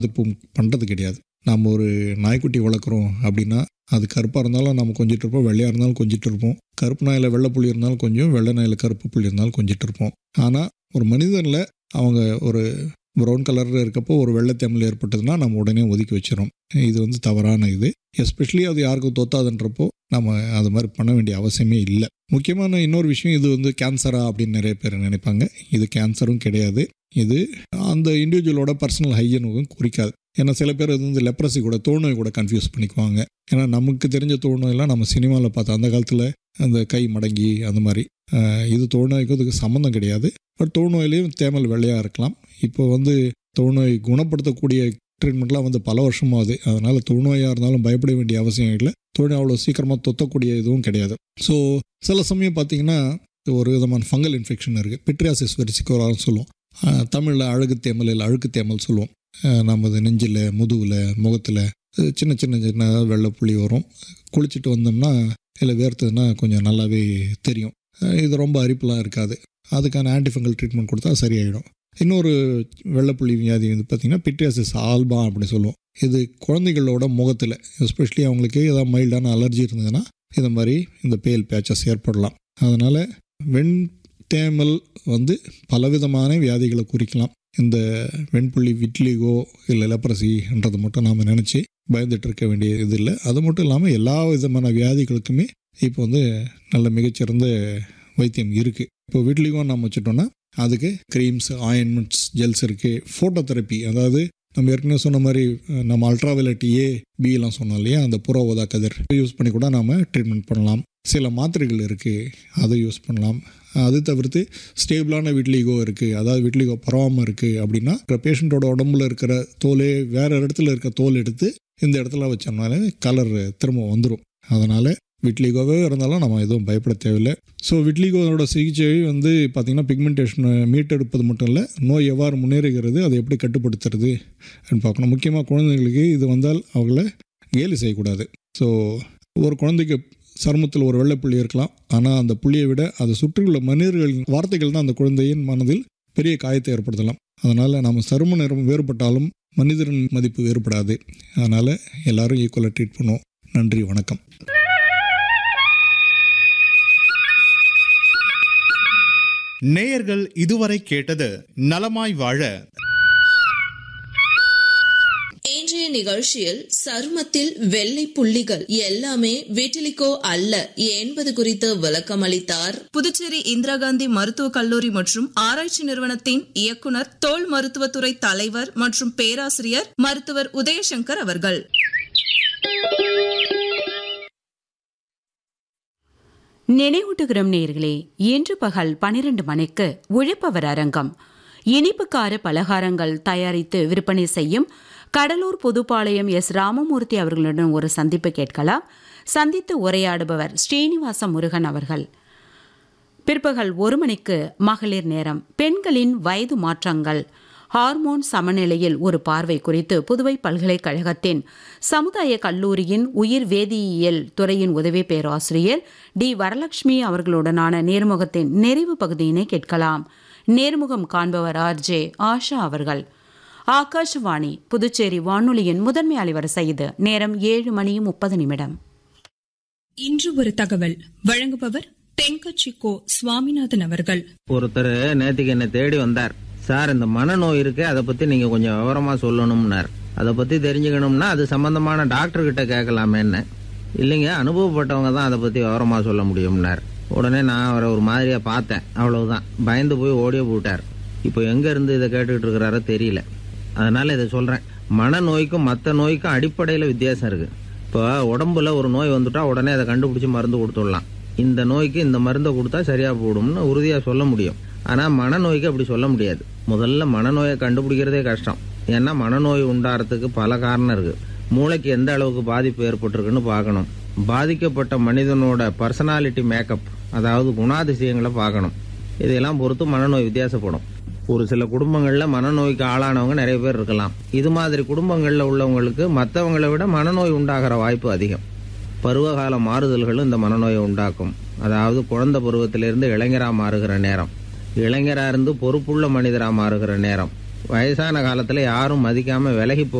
அது இப்போ பண்ணுறது கிடையாது நம்ம ஒரு நாய்க்குட்டி வளர்க்குறோம் அப்படின்னா அது கருப்பாக இருந்தாலும் நம்ம கொஞ்சிட்டு இருப்போம் வெள்ளையாக இருந்தாலும் கொஞ்சிட்டு இருப்போம் கருப்பு நாயில் வெள்ளை புள்ளி இருந்தாலும் கொஞ்சம் வெள்ளை நாயில் கருப்பு புள்ளி இருந்தாலும் கொஞ்சிட்டு இருப்போம் ஆனால் ஒரு மனிதனில் அவங்க ஒரு ப்ரௌன் கலரில் இருக்கப்போ ஒரு வெள்ளை தேமல் ஏற்பட்டதுன்னா நம்ம உடனே ஒதுக்கி வச்சிடும் இது வந்து தவறான இது எஸ்பெஷலி அது யாருக்கும் தொத்தாதுன்றப்போ நம்ம அது மாதிரி பண்ண வேண்டிய அவசியமே இல்லை முக்கியமான இன்னொரு விஷயம் இது வந்து கேன்சரா அப்படின்னு நிறைய பேர் நினைப்பாங்க இது கேன்சரும் கிடையாது இது அந்த இண்டிவிஜுவலோட பர்சனல் ஹைஜனுக்கும் குறிக்காது ஏன்னா சில பேர் இது வந்து லெப்ரசி கூட தோல்நோய் கூட கன்ஃபியூஸ் பண்ணிக்குவாங்க ஏன்னா நமக்கு தெரிஞ்ச தோல்நோயெல்லாம் நம்ம சினிமாவில் பார்த்தோம் அந்த காலத்தில் அந்த கை மடங்கி அந்த மாதிரி அஹ், இது தோல்நோய்க்கும் இதுக்கு சம்மந்தம் கிடையாது பட் தோல்நோயிலையும் தேமல் வெள்ளையாக இருக்கலாம் இப்போ வந்து தோல்நோய் குணப்படுத்தக்கூடிய ட்ரீட்மெண்ட்லாம் வந்து பல வருஷமாகுது அதனால் தொழுநோயாக இருந்தாலும் பயப்பட வேண்டிய அவசியம் இல்லை தொழில் அவ்வளோ சீக்கிரமாக தொத்தக்கூடிய இதுவும் கிடையாது ஸோ சில சமயம் பார்த்தீங்கன்னா ஒரு விதமான ஃபங்கல் இன்ஃபெக்ஷன் இருக்குது பிட்ரியாசிஸ் வெரிசிக்கோரான்னு சொல்லுவோம் தமிழில் அழகு தேமல் இல்லை அழுக்கு தேமல் சொல்லுவோம் அஹ் நமது நெஞ்சில் முதுகில் முகத்தில் சின்ன சின்ன சின்ன வெள்ளை புள்ளி வரும் குளிச்சுட்டு வந்தோம்னா இல்லை வேர்த்ததுன்னா கொஞ்சம் நல்லாவே தெரியும் அஹ் இது ரொம்ப அரிப்புலாம் இருக்காது அதுக்கான ஆன்டிஃபங்கல் ட்ரீட்மெண்ட் கொடுத்தா சரியாயிடும் இன்னொரு வெள்ளைப்புள்ளி வியாதி வந்து பார்த்திங்கன்னா பிட்ரியாசிஸ் ஆல்பா அப்படின்னு சொல்லுவோம் இது குழந்தைகளோட முகத்தில் எஸ்பெஷலி அவங்களுக்கு ஏதாவது மைல்டான அலர்ஜி இருந்ததுன்னா இந்த மாதிரி இந்த பேல் பேச்சஸ் ஏற்படலாம் அதனால் வெண் தேமல் வந்து பலவிதமான வியாதிகளை குறிக்கலாம் இந்த வெண்புள்ளி விட்லிகோ இல்லை லெப்ரசின்றது மட்டும் நாம் நினச்சி பயந்துட்டு இருக்க வேண்டிய இது இல்லை அது மட்டும் இல்லாமல் எல்லா விதமான வியாதிகளுக்குமே இப்போ வந்து நல்ல மிகச்சிறந்த வைத்தியம் இருக்குது இப்போ விட்லிகோ நம்ம வச்சுட்டோம்னா அதுக்கு க்ரீம்ஸ் ஆயின்மெண்ட்ஸ் ஜெல்ஸ் இருக்குது ஃபோட்டோ தெரப்பி அதாவது நம்ம ஏற்கனவே சொன்ன மாதிரி அஹ், நம்ம அல்ட்ராவயலட் ஏ பிலாம் சொன்னோம் இல்லையா அந்த புற ஊதா கதிர் யூஸ் பண்ணி கூட நாம் ட்ரீட்மெண்ட் பண்ணலாம் சில மாத்திரைகள் இருக்குது அதை யூஸ் பண்ணலாம் அது தவிர்த்து ஸ்டேபிளான விட்லிகோ இருக்குது அதாவது விட்லிகோ பரவாமல் இருக்குது அப்படின்னா பேஷண்ட்டோட உடம்புல இருக்கிற தோலே வேறு இடத்துல இருக்க தோல் எடுத்து இந்த இடத்துல வச்சோம்னாலே கலர் திரும்ப வந்துடும் அதனால் விட்லிகோவே இருந்தாலும் நம்ம எதுவும் பயப்பட தேவையில்லை ஸோ விட்லிகோவோட சிகிச்சை வந்து பார்த்திங்கன்னா பிக்மெண்டேஷனை மீட்டெடுப்பது மட்டும் இல்லை நோய் எவ்வாறு முன்னேறுகிறது அதை எப்படி கட்டுப்படுத்துறது அப்படின்னு பார்க்கணும் முக்கியமாக குழந்தைங்களுக்கு இது வந்தால் அவங்கள கேலி செய்யக்கூடாது ஸோ ஒரு குழந்தைக்கு சருமத்தில் ஒரு வெள்ளை புள்ளி இருக்கலாம் ஆனால் அந்த புள்ளியை விட அதை சுற்றியுள்ள மனிதர்களின் வார்த்தைகள் தான் அந்த குழந்தையின் மனதில் பெரிய காயத்தை ஏற்படுத்தலாம் அதனால் நம்ம சரும நிறம் வேறுபட்டாலும் மனிதரின் மதிப்பு வேறுபடாது அதனால் எல்லாரும் ஈக்குவலாக ட்ரீட் பண்ணுவோம் நன்றி வணக்கம் நேயர்கள் இதுவரை கேட்டது நலமாய் வாழ இன்றைய நிகழ்ச்சியில் சருமத்தில் வெள்ளை புள்ளிகள் எல்லாமே விட்டிலிகோ அல்ல என்பது குறித்து விளக்கம் அளித்தார் புதுச்சேரி இந்திரா காந்தி மருத்துவக் கல்லூரி மற்றும் ஆராய்ச்சி நிறுவனத்தின் இயக்குனர் தோல் மருத்துவத்துறை தலைவர் மற்றும் பேராசிரியர் மருத்துவர் உதயசங்கர் அவர்கள் நினைவூட்டுகிறோம் நேர்களே இன்று பகல் பனிரெண்டு மணிக்கு உழைப்பவர் அரங்கம் இனிப்புக்கார பலகாரங்கள் தயாரித்து விற்பனை செய்யும் கடலூர் புதுப்பாளையம் எஸ் ராமமூர்த்தி அவர்களுடன் ஒரு சந்திப்பு கேட்கலாம் சந்தித்து உரையாடுபவர் ஸ்ரீனிவாச முருகன் அவர்கள் பிற்பகல் ஒரு மணிக்கு மகளிர் நேரம் பெண்களின் வயது மாற்றங்கள் ஹார்மோன் சமநிலையில் ஒரு பார்வை குறித்து புதுவை பல்கலைக்கழகத்தின் சமுதாய கல்லூரியின் உயிர் வேதியியல் துறையின் உதவி பேராசிரியர் டி வரலட்சுமி அவர்களுடனான நேர்முகத்தின் நிறைவு பகுதியினை கேட்கலாம் நேர்முகம் காண்பவர் ஆர் ஜே ஆஷா அவர்கள் ஆகாஷவாணி புதுச்சேரி வானொலியின் முதன்மை அலைவரிசை இது நேரம் ஏழு மணி முப்பது நிமிடம் இன்று ஒரு தகவல் வழங்குபவர் தென்கட்சிக்கோ சுவாமிநாதன் அவர்கள் ஒருத்தர் நேத்திக்கு என்ன தேடி வந்தார் சார் இந்த மனநோய் இருக்கு அதை பத்தி நீங்க கொஞ்சம் விவரமா சொல்லணும்னார் அதை பத்தி தெரிஞ்சுக்கணும்னா அது சம்பந்தமான டாக்டர் கிட்ட கேட்கலாமேன்னு இல்லைங்க அனுபவப்பட்டவங்க தான் அதை பத்தி விவரமா சொல்ல முடியும்னார் உடனே நான் அவரை ஒரு மாதிரியா பார்த்தேன் அவ்வளவுதான் பயந்து போய் ஓடியே போட்டார் இப்போ எங்க இருந்து இதை கேட்டுக்கிட்டு இருக்கிறாரோ தெரியல அதனால இதை சொல்றேன் மனநோய்க்கும் மற்ற நோய்க்கும் அடிப்படையில வித்தியாசம் இருக்கு இப்போ உடம்புல ஒரு நோய் வந்துட்டா உடனே அதை கண்டுபிடிச்சு மருந்து கொடுத்துடலாம் இந்த நோய்க்கு இந்த மருந்தை கொடுத்தா சரியா போடும்னு உறுதியா சொல்ல முடியும் ஆனா மனநோய்க்கு அப்படி சொல்ல முடியாது முதல்ல மனநோயை கண்டுபிடிக்கிறதே கஷ்டம் ஏன்னா மனநோய் உண்டாகிறதுக்கு பல காரணம் இருக்கு மூளைக்கு எந்த அளவுக்கு பாதிப்பு ஏற்பட்டிருக்குன்னு பார்க்கணும் பாதிக்கப்பட்ட மனிதனோட பர்சனாலிட்டி மேக்கப் அதாவது குணாதிசயங்களை பார்க்கணும் இதையெல்லாம் பொறுத்து மனநோய் வித்தியாசப்படும் ஒரு சில குடும்பங்கள்ல மனநோய்க்கு ஆளானவங்க நிறைய பேர் இருக்கலாம் இது மாதிரி குடும்பங்கள்ல உள்ளவங்களுக்கு மற்றவங்களை விட மனநோய் உண்டாகிற வாய்ப்பு அதிகம் பருவகால மாறுதல்களும் இந்த மனநோயை உண்டாக்கும் அதாவது குழந்தை பருவத்திலிருந்து இளைஞரா மாறுகிற நேரம் இளைஞரா இருந்து பொறுப்புள்ள மனிதரா மாறுகிற நேரம் வயசான காலத்துல யாரும் மதிக்காம விலகி